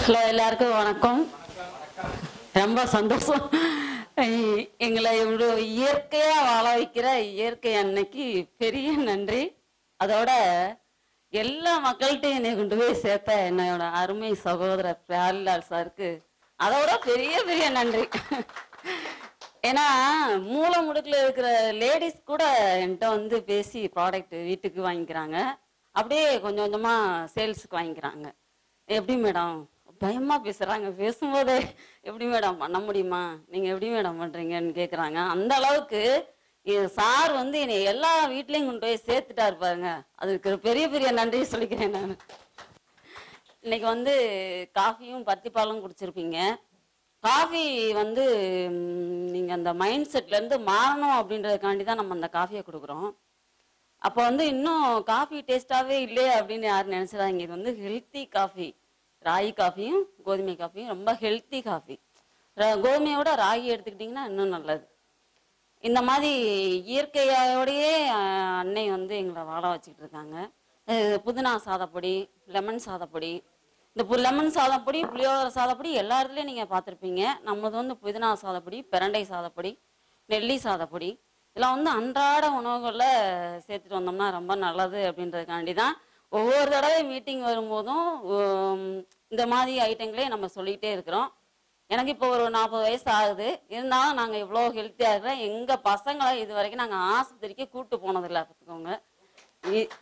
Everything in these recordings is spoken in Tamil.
ஹலோ எல்லாருக்கும் வணக்கம் ரொம்ப சந்தோஷம் எ- எங்களை இவ்வளோ இயற்கையா வாழ வைக்கிற இயற்கை அன்னைக்கு பெரிய நன்றி அதோட எல்லா மக்கள்கிட்டையும் என்னை கொண்டு போய் சேர்த்த என்னோட அருமை சகோதரர் பியாரிலால் சாருக்கு அதோட பெரிய பெரிய நன்றி ஏன்னா மூல முடுக்குல இருக்கிற லேடிஸ் கூட என்கிட்ட வந்து பேசி ப்ராடக்ட் வீட்டுக்கு வாங்கிக்கிறாங்க அப்படியே கொஞ்சம் கொஞ்சமா சேல்ஸுக்கு வாங்கிக்கிறாங்க எப்படி மேடம் பயமா பேசுறாங்க பேசும்போதே எப்படி மேடம் பண்ண முடியுமா நீங்க எப்படி மேடம் பண்றீங்கன்னு கேக்குறாங்க அந்த அளவுக்கு என் சார் வந்து என்னை எல்லா வீட்லயும் கொண்டு போய் சேர்த்துட்டாரு பாருங்க அதுக்கு ஒரு பெரிய பெரிய நன்றி சொல்லிக்கிறேன் நான் இன்னைக்கு வந்து காஃபியும் பத்திப்பாலும் குடிச்சிருப்பீங்க காஃபி வந்து ம், நீங்க அந்த மைண்ட் செட்ல இருந்து மாறணும் அப்படின்றதுக்காண்டி தான் நம்ம அந்த காஃபியை கொடுக்குறோம் அப்போ வந்து இன்னும் காஃபி டேஸ்டாவே இல்லையே அப்படின்னு யாரும் நினைச்சிடாங்க இது வந்து ஹெல்த்தி காஃபி ராகி காஃபியும் கோதுமை காஃபியும் ரொம்ப ஹெல்த்தி காஃபி கோதுமையோட ராகி எடுத்துக்கிட்டிங்கன்னா இன்னும் நல்லது இந்த மாதிரி இயற்கையோடையே அஹ், அன்னை வந்து எங்களை வாழ வச்சுக்கிட்டு இருக்காங்க அஹ், புதினா சாதப்பொடி லெமன் சாதப்பொடி இந்த பு லெமன் சாதப்பொடி புளியோதரை சாதப்பொடி எல்லா இடத்துலையும் நீங்கள் பார்த்துருப்பீங்க நம்மளது வந்து புதினா சாதப்பொடி பிரண்டை சாதப்பொடி நெல்லி சாதப்பொடி இதெல்லாம் வந்து அன்றாட உணவுகளில் சேர்த்துட்டு வந்தோம்னா ரொம்ப நல்லது அப்படின்றதுக்காண்டி தான் ஒவ்வொரு தடவை மீட்டிங் வரும்போதும் உம், இந்த மாதிரி ஐட்டங்களே நம்ம சொல்லிகிட்டே இருக்கிறோம் எனக்கு இப்போ ஒரு நாற்பது வயசு ஆகுது இருந்தாலும் நாங்கள் இவ்வளோ ஹெல்த்தியாக இருக்கிறோம் எங்கள் பசங்களை இது வரைக்கும் நாங்கள் ஆஸ்பத்திரிக்கு கூட்டு போனதில்லை பார்த்துக்கோங்க இ-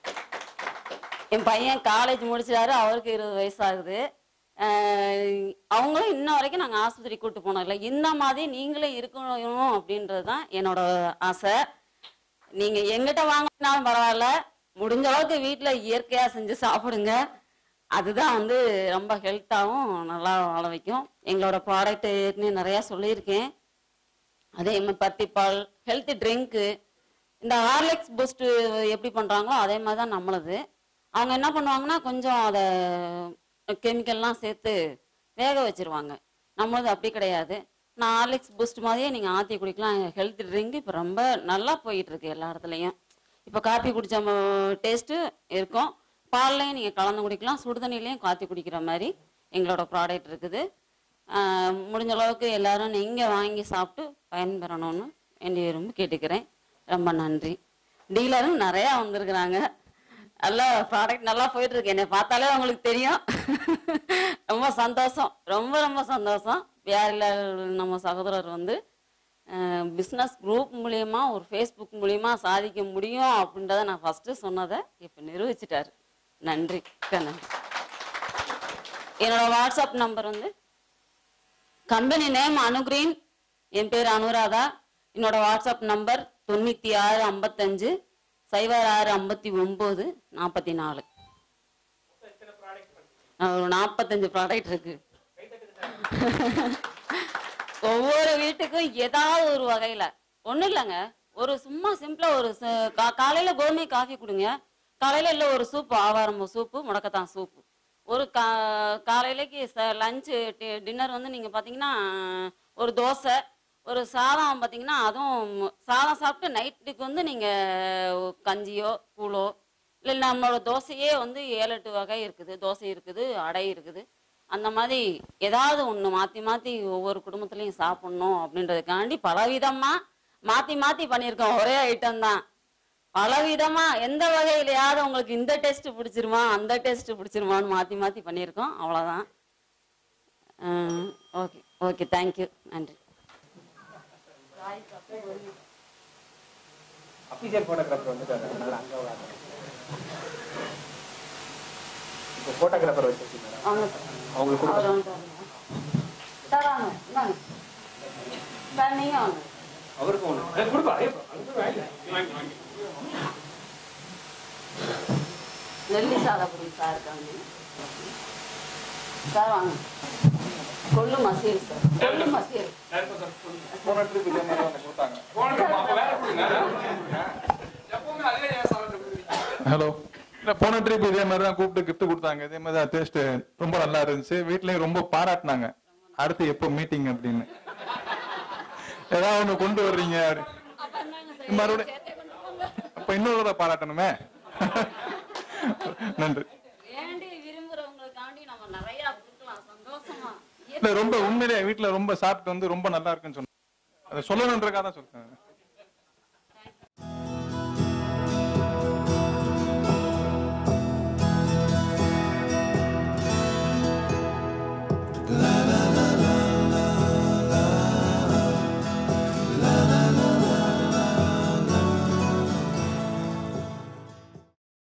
என் பையன் காலேஜ் முடிச்சிட்டாரு அவருக்கு இருபது வயசு ஆகுது அஹ் அவங்களும் இன்ன வரைக்கும் நாங்கள் ஆஸ்பத்திரி கூட்டு போனதில்லை இந்த மாதிரி நீங்களும் இருக்கணும் அப்படின்றது தான் என்னோட ஆசை நீங்கள் எங்கிட்ட வாங்கினாலும் பரவாயில்ல முடிஞ்ச அளவுக்கு வீட்டில் இயற்கையாக செஞ்சு சாப்பிடுங்க அதுதான் வந்து ரொம்ப ஹெல்த்தாகவும் நல்லா வாழ வைக்கும் எங்களோட ப்ராடக்ட் ஏற்கனவே நிறையா சொல்லியிருக்கேன் அதே மாதிரி பத்திப்பால் ஹெல்த் ட்ரிங்க்கு இந்த ஹார்லிக்ஸ் பூஸ்ட் எப்படி பண்ணுறாங்களோ அதே மாதிரி தான் நம்மளது அவங்க என்ன பண்ணுவாங்கன்னா கொஞ்சம் அதை கெமிக்கல்லாம் சேர்த்து வேக வச்சிருவாங்க நம்மளது அப்படி கிடையாது நான் ஹார்லிக்ஸ் பூஸ்ட் மாதிரியே நீங்கள் ஆற்றி குடிக்கலாம் ஹெல்த் ட்ரிங்க் இப்போ ரொம்ப நல்லா போயிட்டு இருக்கு எல்லா இடத்துலையும் இப்போ காப்பி குடித்த டேஸ்ட்டு இருக்கும் பால்லையும் நீங்கள் கலந்து குடிக்கலாம் சுடுதண்ணிலையும் காத்தி குடிக்கிற மாதிரி எங்களோட ப்ராடக்ட் இருக்குது ஆஹ் முடிஞ்ச அளவுக்கு எல்லாரும் நீங்கள் வாங்கி சாப்பிட்டு பயன்பெறணும்னு என்னுடைய ரொம்ப கேட்டுக்கிறேன் ரொம்ப நன்றி டீலரும் நிறையா வந்திருக்கிறாங்க நல்லா ப்ராடக்ட் நல்லா போயிட்டு இருக்கு என்னை பார்த்தாலே உங்களுக்கு தெரியும் ரொம்ப சந்தோஷம் ரொம்ப ரொம்ப சந்தோஷம் வேறில் நம்ம சகோதரர் வந்து பிஸ்னஸ் குரூப் மூலியமா ஒரு ஃபேஸ்புக் மூலியமா சாதிக்க முடியும் அப்படின்றத நான் ஃபர்ஸ்ட் சொன்னதை இப்போ நிரூபிச்சிட்டாரு நன்றி மிக்க நன்றி என்னோட வாட்ஸ்அப் நம்பர் வந்து கம்பெனி நேம் அனுகிரீன் என் பேர் அனுராதா என்னோட வாட்ஸ்அப் நம்பர் தொண்ணூற்றி ஆறு ஐம்பத்தஞ்சு சைபர் ஆறு ஐம்பத்தி ஒம்பது நாற்பத்தி நாலு ஒரு நாற்பத்தஞ்சு ப்ராடக்ட் இருக்கு ஒவ்வொரு வீட்டுக்கும் ஏதாவது ஒரு வகையில ஒண்ணும் இல்லைங்க ஒரு சும்மா சிம்பிளா ஒரு ச- கா- காலையில கோதுமை காஃபி கொடுங்க காலையில இல்ல ஒரு சூப் ஆவாரம்பு சூப்பு முடக்கத்தான் சூப்பு ஒரு கா காலையிலக்கு லஞ்சு டின்னர் வந்து நீங்க பாத்தீங்கன்னா ஒரு தோசை ஒரு சாதம் பார்த்தீங்கன்னா அதுவும் சாதம் சாப்பிட்டு நைட்டுக்கு வந்து நீங்க கஞ்சியோ கூழோ இல்லை நம்மளோட தோசையே வந்து ஏழு எட்டு வகை இருக்குது தோசை இருக்குது அடை இருக்குது அந்த மாதிரி ஏதாவது ஒன்று மாற்றி மாற்றி ஒவ்வொரு குடும்பத்துலேயும் சாப்பிட்ணும் அப்படின்றதுக்காண்டி பலவிதமாக மாற்றி மாற்றி பண்ணியிருக்கோம் ஒரே ஐட்டம் தான் பலவிதமா எந்த வகையிலையாவது உங்களுக்கு இந்த டேஸ்ட் பிடிச்சிருமா அந்த டேஸ்ட் பிடிச்சிருமான்னு மாற்றி மாற்றி பண்ணியிருக்கோம் அவ்வளோதான் ஓகே ஓகே தேங்க்யூ நன்றி அபிஷியல் போட்டோகிராஃபர் வந்துட்டாரு அதனால அங்க வராங்க இப்போ போட்டோகிராஃபர் வச்சிருக்கீங்க வாங்க சார் அவங்களுக்கு அவர் கொடுங்க வந்து சார் வாங்க இந்தாங்க சார் நீங்கள் வாங்க அவருக்கு ஒன்று கொடுப்பா நெல்லி சாதப்பொடி சார் இருக்காங்க சார் வாங்க கொள்ளு மசியல் சார் கொள்ளு மசியல் போன ட்ரிப் இதே மாதிரி ஒன்று கொடுத்தாங்க ஹலோ இல்லை போன ட்ரிப் இதே மாதிரி தான் கூப்பிட்டு கிஃப்ட் கொடுத்தாங்க இதே மாதிரி தான் டேஸ்ட் ரொம்ப நல்லா இருந்துச்சு வீட்லயும் ரொம்ப பாராட்டினாங்க அடுத்து எப்போ மீட்டிங் அப்படின்னு ஏதாவது ஒன்று கொண்டு வர்றீங்க அப்படி மறுபடியும் அப்போ இன்னொரு தடவை பாராட்டணுமே நன்றி வேண்டி விரும்புறவங்களுக்காண்டி நம்ம நிறைய கொடுக்கலாம் இல்ல ரொம்ப உண்மையிலேயே வீட்டுல ரொம்ப சாப்பிட்டு வந்து ரொம்ப நல்லா இருக்குன்னு சொன்னாங்க அதை சொல்லணுன்றக்காக தான் சொல்றேன்